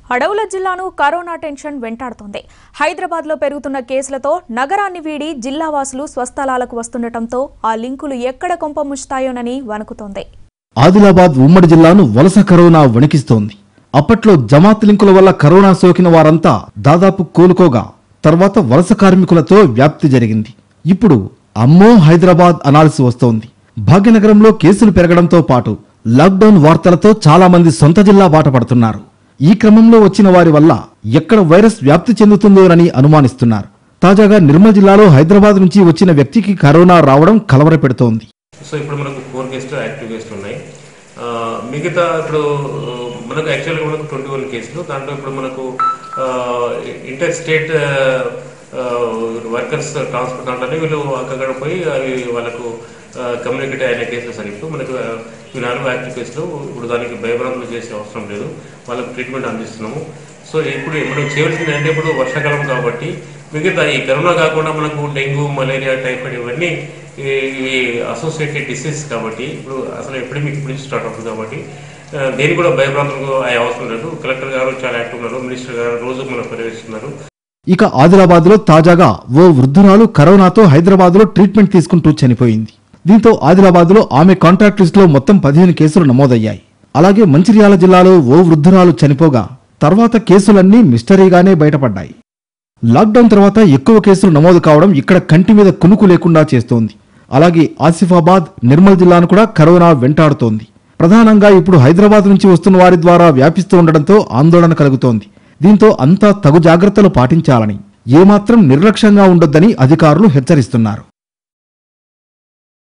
అడవుల జిల్లాను corona tension వెంటాడుతోంది హైదరాబాద్లో పెరుగుతున్న కేసులతో నగరాన్ని వీడి జిల్లా వాసులు స్వస్థలాలకు వస్తుండటంతో ఆ లింకులు ఎక్కడ కొంపముంచుతాయోనని వణుకుతోంది ఆదిలాబాద్ ఉమ్మడి జిల్లాను వలస కరోనా వణికిస్తోంది అప్పట్లో జమాత్ లింకుల వల్ల కరోనా సోకిన వారంతా దాదాపు కోలుకోగా తర్వాత వలస కార్మికులతో వ్యాప్తి జరిగింది ఇప్పుడు అమ్మో హైదరాబాద్ అనాల్సి వస్తోంది భాగ్యనగరంలో కేసులు పెరగడంతో పాటు లాక్డౌన్ వార్తలతో చాలా మంది సొంత జిల్లా బాట పడుతున్నారు ఈ క్రమంలో వచ్చిన వారి వల్ల ఎక్కడ వైరస్ వ్యాప్తి చెందుతుందోనని అనుమానిస్తున్నారు తాజాగా నిర్మల్ జిల్లాలో హైదరాబాద్ నుంచి వచ్చిన వ్యక్తికి కరోనా రావడం కలవరపెడుతోంది సో ఇప్పుడు మనకు ఫోర్ కేసులు యాక్టివ్ కేసులు ఉన్నాయి ఆ, మిగతా ఇప్పుడు ఆ, మనకు యాక్చువల్గా మనకు ట్వంటీ వన్ కేసులు దాంట్లో ఇప్పుడు మనకు ఇంటర్ స్టేట్ వర్కర్స్ ట్రాన్స్పోర్ట్ దాంట్లోనే వీళ్ళు అక్కడ పోయి అవి వాళ్ళకు కమ్యూనికేట్ అయిన కేసులు సార్ ఇప్పుడు మనకు ఆ, ఈ నాలుగు యాక్టివ్ కేసులు ఇప్పుడు దానికి భయభ్రాంతులు చేసే అవసరం లేదు వాళ్ళకి ట్రీట్మెంట్ అందిస్తున్నాము సో ఇప్పుడు మనం చేయవలసింది అంటే ఇప్పుడు వర్షాకాలం కాబట్టి మిగతా ఈ కరోనా కాకుండా మనకు డెంగ్యూ మలేరియా టైఫాయిడ్ ఇవన్నీ ఈ- ఇవి అసోసియేటెడ్ డిసీజ్ కాబట్టి ఇప్పుడు అసలు ఎపిడమిక్ ఇప్పుడు స్టార్ట్ అవుతుంది కాబట్టి ఆ, దేనికి కూడా భయభ్రాంతులకు అయ్యే అవసరం లేదు కలెక్టర్ గారు చాలా యాక్టివ్ ఉన్నారు మినిస్టర్ గారు రోజు మనం పర్యవేక్షిస్తున్నారు ఇక ఆదిలాబాద్లో తాజాగా ఓ వృద్ధురాలు కరోనాతో హైదరాబాద్లో ట్రీట్మెంట్ తీసుకుంటూ చనిపోయింది దీంతో ఆదిలాబాద్లో ఆమె కాంటాక్ట్ లిస్టులో మొత్తం పదిహేను కేసులు నమోదయ్యాయి అలాగే మంచిర్యాల జిల్లాలో ఓ వృద్ధురాలు చనిపోగా తర్వాత కేసులన్నీ మిస్టరీగానే బయటపడ్డాయి లాక్డౌన్ తర్వాత ఎక్కువ కేసులు నమోదు కావడం ఇక్కడ కంటి మీద కునుకు లేకుండా చేస్తోంది అలాగే ఆసిఫాబాద్ నిర్మల్ జిల్లాను కూడా కరోనా వెంటాడుతోంది ప్రధానంగా ఇప్పుడు హైదరాబాద్ నుంచి వస్తున్న వారి ద్వారా వ్యాపిస్తూ ఉండడంతో ఆందోళన కలుగుతోంది దీంతో అంతా తగు జాగ్రత్తలు పాటించాలని ఏమాత్రం నిర్లక్ష్యంగా ఉండొద్దని అధికారులు హెచ్చరిస్తున్నారు